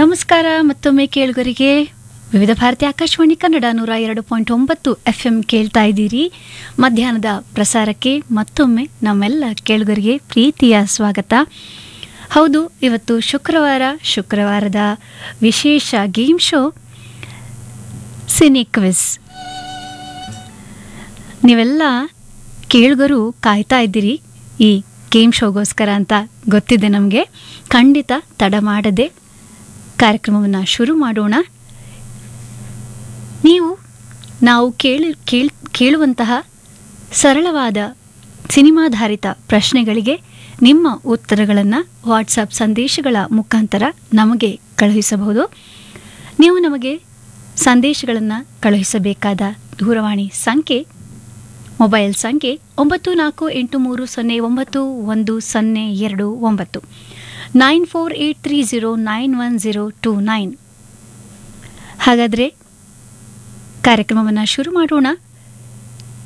ನಮಸ್ಕಾರ ಮತ್ತೊಮ್ಮೆ ಕೇಳುಗರಿಗೆ ವಿವಿಧ ಭಾರತಿ ಆಕಾಶವಾಣಿ ಕನ್ನಡ ನೂರ ಎರಡು ಪಾಯಿಂಟ್ ಒಂಬತ್ತು ಎಫ್ ಎಂ ಕೇಳ್ತಾ ಇದ್ದೀರಿ ಮಧ್ಯಾಹ್ನದ ಪ್ರಸಾರಕ್ಕೆ ಮತ್ತೊಮ್ಮೆ ನಮ್ಮೆಲ್ಲ ಕೇಳುಗರಿಗೆ ಪ್ರೀತಿಯ ಸ್ವಾಗತ ಹೌದು ಇವತ್ತು ಶುಕ್ರವಾರ ಶುಕ್ರವಾರದ ವಿಶೇಷ ಗೇಮ್ ಶೋ ಸಿನಿ ಕ್ವಿಸ್ ನೀವೆಲ್ಲ ಕೇಳುಗರು ಕಾಯ್ತಾ ಇದ್ದೀರಿ ಈ ಗೇಮ್ ಶೋಗೋಸ್ಕರ ಅಂತ ಗೊತ್ತಿದೆ ನಮಗೆ ಖಂಡಿತ ತಡ ಮಾಡದೆ ಕಾರ್ಯಕ್ರಮವನ್ನು ಶುರು ಮಾಡೋಣ ನೀವು ನಾವು ಕೇಳಿ ಕೇಳ್ ಕೇಳುವಂತಹ ಸರಳವಾದ ಸಿನಿಮಾಧಾರಿತ ಪ್ರಶ್ನೆಗಳಿಗೆ ನಿಮ್ಮ ಉತ್ತರಗಳನ್ನು ವಾಟ್ಸಪ್ ಸಂದೇಶಗಳ ಮುಖಾಂತರ ನಮಗೆ ಕಳುಹಿಸಬಹುದು ನೀವು ನಮಗೆ ಸಂದೇಶಗಳನ್ನು ಕಳುಹಿಸಬೇಕಾದ ದೂರವಾಣಿ ಸಂಖ್ಯೆ ಮೊಬೈಲ್ ಸಂಖ್ಯೆ ಒಂಬತ್ತು ನಾಲ್ಕು ಎಂಟು ಮೂರು ಸೊನ್ನೆ ಒಂಬತ್ತು ಒಂದು ಸೊನ್ನೆ ಎರಡು ಒಂಬತ್ತು nine four eight three zero nine one zero two nine ಹಾಗಾದರೆ ಕಾರ್ಯಕ್ರಮವನ್ನು ಶುರು ಮಾಡೋಣ